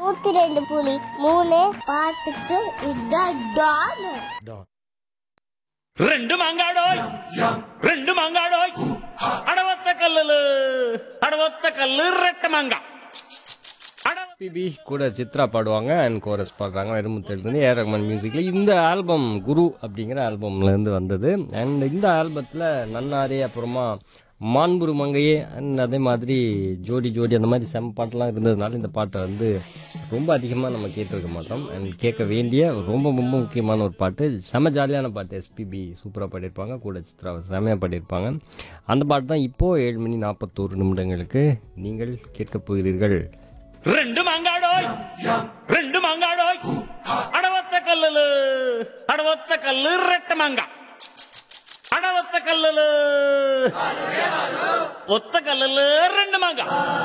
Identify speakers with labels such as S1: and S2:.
S1: நூத்தி ரெண்டு புலி மூணு பாட்டுக்கு இதான் டான்
S2: ரெண்டு மாங்காடோய் ரெண்டு மாங்காடோய் அடவத்த கல்லுல அடவத்த கல்லு ரெட்ட மாங்கா அடவ
S3: பிபி கூட சித்ரா பாடுவாங்க அண்ட் கோரஸ் பாடுறாங்க வைரமுத்து ஏ ரஹ்மான் மியூசிக்கில் இந்த ஆல்பம் குரு அப்படிங்கிற ஆல்பம்லேருந்து வந்தது அண்ட் இந்த ஆல்பத்தில் நன்னாரே அப்புறமா மாண்புரு மங்கையே அண்ட் அதே மாதிரி ஜோடி ஜோடி அந்த மாதிரி செம பாட்டெலாம் இருந்ததுனால இந்த பாட்டை வந்து ரொம்ப அதிகமாக நம்ம கேட்டிருக்க மாட்டோம் அண்ட் கேட்க வேண்டிய ரொம்ப ரொம்ப முக்கியமான ஒரு பாட்டு செம ஜாலியான பாட்டு எஸ்பிபி சூப்பராக பாடியிருப்பாங்க கூட சித்ரா செமையாக பாடியிருப்பாங்க அந்த பாட்டு தான் இப்போது ஏழு மணி நாற்பத்தோரு நிமிடங்களுக்கு நீங்கள் கேட்கப் போகிறீர்கள்
S2: ரெண்டு மாங்காடோய் ரெண்டு மாங்காடோய் அடவத்த கல்லுல அடவத்த கல்லு ரெட்ட மாங்கா அடவத்த கல்லுல ஒத்த கல்லுல ரெண்டு மாங்கா